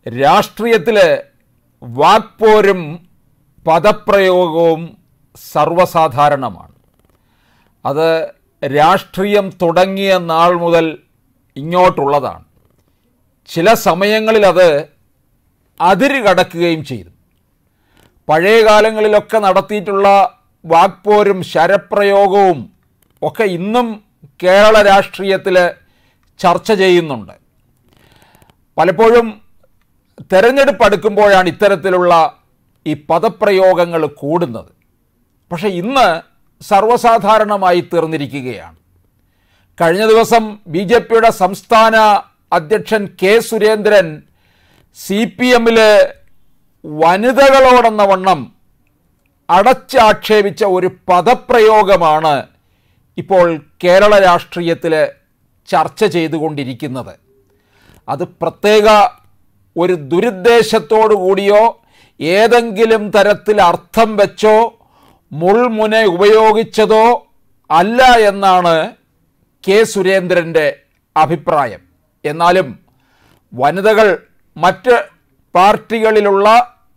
രാഷ്ട്രീയത്തില് വാക്പോരും പദപ്രയോഗവും സർവ്വസാധാരണമാണ് അത് രാഷ്ട്രീയം തുടങ്ങിയ നാൾ മുതൽ ഇങ്ങോട്ടുള്ളതാണ് ചില സമയങ്ങളിൽ അത് അതിര് കടക്കുകയും ചെയ്തു പഴയ കാലങ്ങളിലൊക്കെ നടത്തിയിട്ടുള്ള വാക്പോരും ശരപ്രയോഗവും ഒക്കെ ഇന്നും കേരള രാഷ്ട്രീയത്തിൽ ചർച്ച ചെയ്യുന്നുണ്ട് പലപ്പോഴും തെരഞ്ഞെടുപ്പ് അടുക്കുമ്പോഴാണ് ഇത്തരത്തിലുള്ള ഈ പദപ്രയോഗങ്ങൾ കൂടുന്നത് പക്ഷേ ഇന്ന് സർവ്വസാധാരണമായി തീർന്നിരിക്കുകയാണ് കഴിഞ്ഞ ദിവസം ബി ജെ പിയുടെ സംസ്ഥാന അധ്യക്ഷൻ കെ സുരേന്ദ്രൻ സി പി എമ്മിൽ വനിതകളോടെന്ന വണ്ണം അടച്ചാക്ഷേപിച്ച ഒരു പദപ്രയോഗമാണ് ഇപ്പോൾ കേരള രാഷ്ട്രീയത്തിൽ ചർച്ച ചെയ്തുകൊണ്ടിരിക്കുന്നത് അത് പ്രത്യേക ഒരു ദുരുദ്ദേശത്തോടു കൂടിയോ ഏതെങ്കിലും തരത്തിൽ അർത്ഥം വെച്ചോ മുൾമുന ഉപയോഗിച്ചതോ അല്ല എന്നാണ് കെ സുരേന്ദ്രൻ്റെ അഭിപ്രായം എന്നാലും വനിതകൾ മറ്റ് പാർട്ടികളിലുള്ള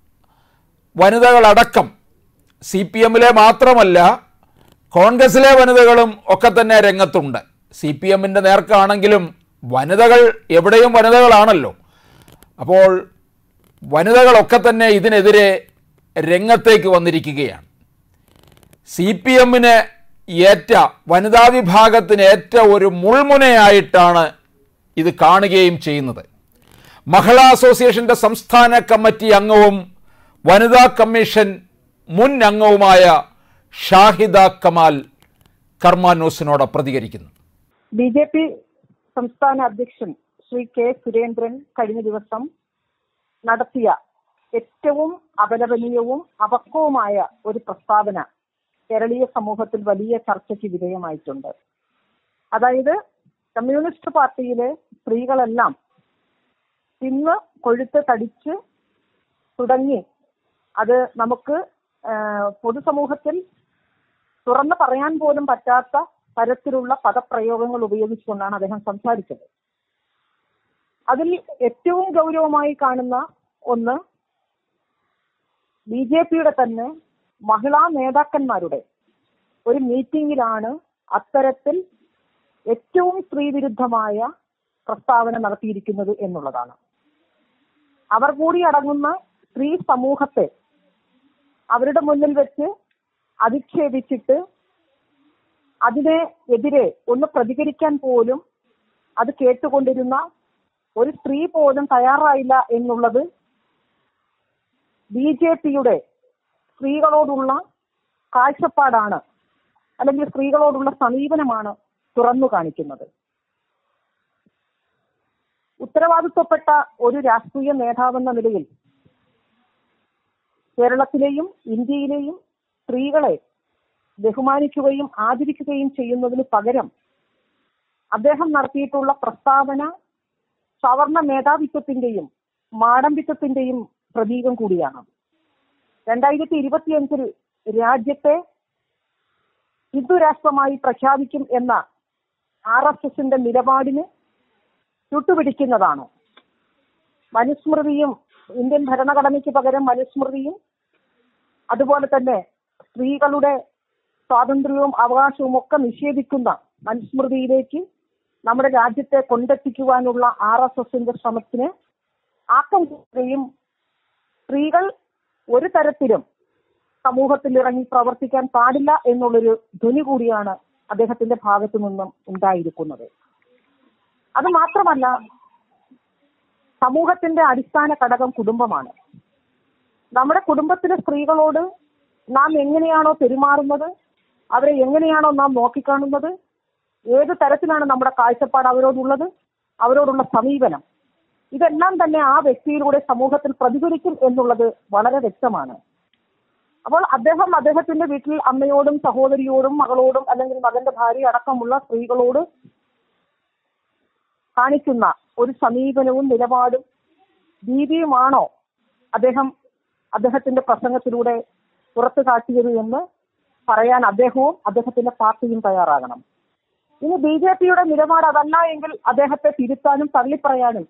വനിതകളടക്കം സി പി എമ്മിലെ മാത്രമല്ല കോൺഗ്രസിലെ വനിതകളും ഒക്കെ തന്നെ രംഗത്തുണ്ട് സി പി എമ്മിൻ്റെ നേർക്കാണെങ്കിലും വനിതകൾ എവിടെയും വനിതകളാണല്ലോ അപ്പോൾ വനിതകളൊക്കെ തന്നെ ഇതിനെതിരെ രംഗത്തേക്ക് വന്നിരിക്കുകയാണ് സി പി എമ്മിന് ഏറ്റ വനിതാ വിഭാഗത്തിന് ഏറ്റ ഒരു മുൾമുനയായിട്ടാണ് ഇത് കാണുകയും ചെയ്യുന്നത് മഹിളാ അസോസിയേഷൻ്റെ സംസ്ഥാന കമ്മിറ്റി അംഗവും വനിതാ കമ്മീഷൻ മുൻ അംഗവുമായ ഷാഹിദ കമാൽ കർമാനൂസിനോട് പ്രതികരിക്കുന്നു ബി ജെ പി സംസ്ഥാന അധ്യക്ഷൻ ശ്രീ കെ സുരേന്ദ്രൻ കഴിഞ്ഞ ദിവസം നടത്തിയ ഏറ്റവും അപലപനീയവും അപക്വവുമായ ഒരു പ്രസ്താവന കേരളീയ സമൂഹത്തിൽ വലിയ ചർച്ചയ്ക്ക് വിധേയമായിട്ടുണ്ട് അതായത് കമ്മ്യൂണിസ്റ്റ് പാർട്ടിയിലെ സ്ത്രീകളെല്ലാം തിന്ന് കൊഴുത്ത് തടിച്ച് തുടങ്ങി അത് നമുക്ക് ആ, പൊതുസമൂഹത്തിൽ തുറന്നു പറയാൻ പോലും പറ്റാത്ത തരത്തിലുള്ള പദപ്രയോഗങ്ങൾ ഉപയോഗിച്ചുകൊണ്ടാണ് അദ്ദേഹം സംസാരിച്ചത് അതിൽ ഏറ്റവും ഗൗരവമായി കാണുന്ന ഒന്ന് ബി ജെ പിയുടെ തന്നെ മഹിളാ നേതാക്കന്മാരുടെ ഒരു മീറ്റിംഗിലാണ് അത്തരത്തിൽ ഏറ്റവും സ്ത്രീവിരുദ്ധമായ പ്രസ്താവന നടത്തിയിരിക്കുന്നത് എന്നുള്ളതാണ് അവർ കൂടി അടങ്ങുന്ന സ്ത്രീ സമൂഹത്തെ അവരുടെ മുന്നിൽ വെച്ച് അധിക്ഷേപിച്ചിട്ട് അതിനെ എതിരെ ഒന്ന് പ്രതികരിക്കാൻ പോലും അത് കേട്ടുകൊണ്ടിരുന്ന ഒരു സ്ത്രീ പോലും തയ്യാറായില്ല എന്നുള്ളത് ബി ജെ പിയുടെ സ്ത്രീകളോടുള്ള കാഴ്ചപ്പാടാണ് അല്ലെങ്കിൽ സ്ത്രീകളോടുള്ള സമീപനമാണ് തുറന്നു കാണിക്കുന്നത് ഉത്തരവാദിത്വപ്പെട്ട ഒരു രാഷ്ട്രീയ നേതാവെന്ന നിലയിൽ കേരളത്തിലെയും ഇന്ത്യയിലെയും സ്ത്രീകളെ ബഹുമാനിക്കുകയും ആദരിക്കുകയും ചെയ്യുന്നതിന് പകരം അദ്ദേഹം നടത്തിയിട്ടുള്ള പ്രസ്താവന സവർണ മേധാവിത്വത്തിന്റെയും മാടമ്പിത്വത്തിന്റെയും പ്രതീകം കൂടിയാണ് രണ്ടായിരത്തി ഇരുപത്തിയഞ്ചിൽ രാജ്യത്തെ ഹിന്ദുരാഷ്ട്രമായി പ്രഖ്യാപിക്കും എന്ന ആർ എസ് എസിന്റെ നിലപാടിന് ചുട്ടുപിടിക്കുന്നതാണ് മനുസ്മൃതിയും ഇന്ത്യൻ ഭരണഘടനയ്ക്ക് പകരം മനുസ്മൃതിയും അതുപോലെ തന്നെ സ്ത്രീകളുടെ സ്വാതന്ത്ര്യവും അവകാശവും ഒക്കെ നിഷേധിക്കുന്ന മനുസ്മൃതിയിലേക്ക് നമ്മുടെ രാജ്യത്തെ കൊണ്ടെത്തിക്കുവാനുള്ള ആർ എസ് എസിന്റെ ശ്രമത്തിന് ആക്കം കൂടുകയും സ്ത്രീകൾ ഒരു തരത്തിലും സമൂഹത്തിൽ ഇറങ്ങി പ്രവർത്തിക്കാൻ പാടില്ല എന്നുള്ളൊരു ധ്വനി കൂടിയാണ് അദ്ദേഹത്തിന്റെ ഭാഗത്തു നിന്നും ഉണ്ടായിരിക്കുന്നത് അത് മാത്രമല്ല സമൂഹത്തിന്റെ അടിസ്ഥാന ഘടകം കുടുംബമാണ് നമ്മുടെ കുടുംബത്തിലെ സ്ത്രീകളോട് നാം എങ്ങനെയാണോ പെരുമാറുന്നത് അവരെ എങ്ങനെയാണോ നാം നോക്കിക്കാണുന്നത് ഏത് തരത്തിലാണ് നമ്മുടെ കാഴ്ചപ്പാട് അവരോടുള്ളത് അവരോടുള്ള സമീപനം ഇതെല്ലാം തന്നെ ആ വ്യക്തിയിലൂടെ സമൂഹത്തിൽ പ്രതിഫലിക്കും എന്നുള്ളത് വളരെ വ്യക്തമാണ് അപ്പോൾ അദ്ദേഹം അദ്ദേഹത്തിന്റെ വീട്ടിൽ അമ്മയോടും സഹോദരിയോടും മകളോടും അല്ലെങ്കിൽ മകന്റെ ഭാര്യ അടക്കമുള്ള സ്ത്രീകളോട് കാണിക്കുന്ന ഒരു സമീപനവും നിലപാടും രീതിയുമാണോ അദ്ദേഹം അദ്ദേഹത്തിന്റെ പ്രസംഗത്തിലൂടെ പുറത്തു കാട്ടിയത് എന്ന് പറയാൻ അദ്ദേഹവും അദ്ദേഹത്തിന്റെ പാർട്ടിയും തയ്യാറാകണം ഇനി ബി ജെ പിയുടെ നിലപാട് അതല്ല എങ്കിൽ അദ്ദേഹത്തെ തിരുത്താനും തള്ളിപ്പറയാനും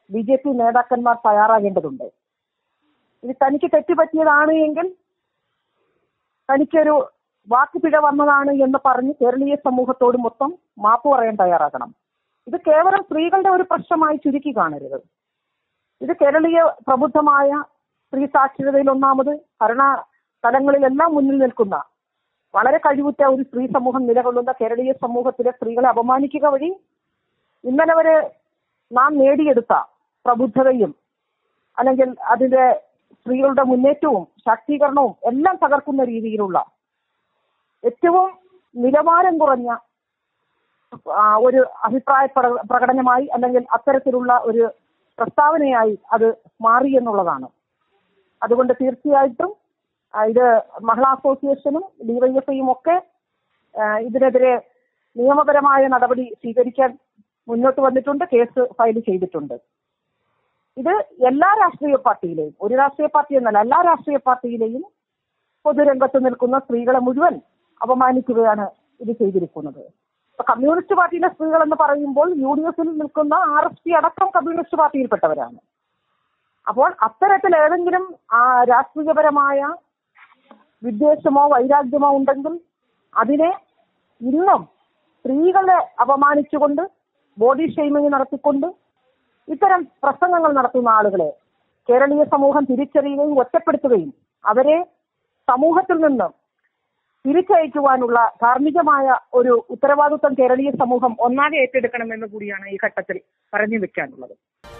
ബി ജെ പി നേതാക്കന്മാർ തയ്യാറാകേണ്ടതുണ്ട് ഇത് തനിക്ക് തെറ്റുപറ്റിയതാണ് എങ്കിൽ തനിക്കൊരു വാക്കുപിഴ വന്നതാണ് എന്ന് പറഞ്ഞ് കേരളീയ സമൂഹത്തോട് മൊത്തം മാപ്പ് പറയാൻ തയ്യാറാകണം ഇത് കേവലം സ്ത്രീകളുടെ ഒരു പ്രശ്നമായി ചുരുക്കി കാണരുത് ഇത് കേരളീയ പ്രബുദ്ധമായ സ്ത്രീ സാക്ഷരതയിൽ ഒന്നാമത് ഭരണ തലങ്ങളിലെല്ലാം മുന്നിൽ നിൽക്കുന്ന വളരെ കഴിവുറ്റ ഒരു സ്ത്രീ സമൂഹം നിലകൊള്ളുന്ന കേരളീയ സമൂഹത്തിലെ സ്ത്രീകളെ അപമാനിക്കുക വഴി ഇന്നലെ വരെ നാം നേടിയെടുത്ത പ്രബുദ്ധതയും അല്ലെങ്കിൽ അതിന്റെ സ്ത്രീകളുടെ മുന്നേറ്റവും ശാക്തീകരണവും എല്ലാം തകർക്കുന്ന രീതിയിലുള്ള ഏറ്റവും നിലവാരം കുറഞ്ഞ ആ, ഒരു അഭിപ്രായ പ്രക- പ്രകടനമായി അല്ലെങ്കിൽ അത്തരത്തിലുള്ള ഒരു പ്രസ്താവനയായി അത് മാറി എന്നുള്ളതാണ് അതുകൊണ്ട് തീർച്ചയായിട്ടും ആ, ഇത് മഹിളാ അസോസിയേഷനും ഡിവൈഎഫ്ഐയും ഒക്കെ ആ, ഇതിനെതിരെ നിയമപരമായ നടപടി സ്വീകരിക്കാൻ മുന്നോട്ട് വന്നിട്ടുണ്ട് കേസ് ഫയൽ ചെയ്തിട്ടുണ്ട് ഇത് എല്ലാ രാഷ്ട്രീയ പാർട്ടിയിലെയും ഒരു രാഷ്ട്രീയ പാർട്ടി എന്നല്ല എല്ലാ രാഷ്ട്രീയ പാർട്ടിയിലെയും പൊതുരംഗത്ത് നിൽക്കുന്ന സ്ത്രീകളെ മുഴുവൻ അപമാനിക്കുകയാണ് ഇത് ചെയ്തിരിക്കുന്നത് ഇപ്പൊ കമ്മ്യൂണിസ്റ്റ് പാർട്ടിയിലെ സ്ത്രീകൾ എന്ന് പറയുമ്പോൾ യു ഡി എഫിൽ നിൽക്കുന്ന ആർ എസ് പി അടക്കം കമ്മ്യൂണിസ്റ്റ് പാർട്ടിയിൽപ്പെട്ടവരാണ് അപ്പോൾ അത്തരത്തിൽ ഏതെങ്കിലും ആ രാഷ്ട്രീയപരമായ വിദ്വേഷമോ വൈരാഗ്യമോ ഉണ്ടെങ്കിൽ അതിനെ ഇന്നും സ്ത്രീകളെ അപമാനിച്ചുകൊണ്ട് ബോഡി ഷെയ്മിങ് നടത്തിക്കൊണ്ട് ഇത്തരം പ്രസംഗങ്ങൾ നടത്തുന്ന ആളുകളെ കേരളീയ സമൂഹം തിരിച്ചറിയുകയും ഒറ്റപ്പെടുത്തുകയും അവരെ സമൂഹത്തിൽ നിന്ന് തിരിച്ചയക്കുവാനുള്ള ധാർമ്മികമായ ഒരു ഉത്തരവാദിത്വം കേരളീയ സമൂഹം ഒന്നാകെ ഏറ്റെടുക്കണമെന്ന് കൂടിയാണ് ഈ ഘട്ടത്തിൽ പറഞ്ഞു വെക്കാനുള്ളത്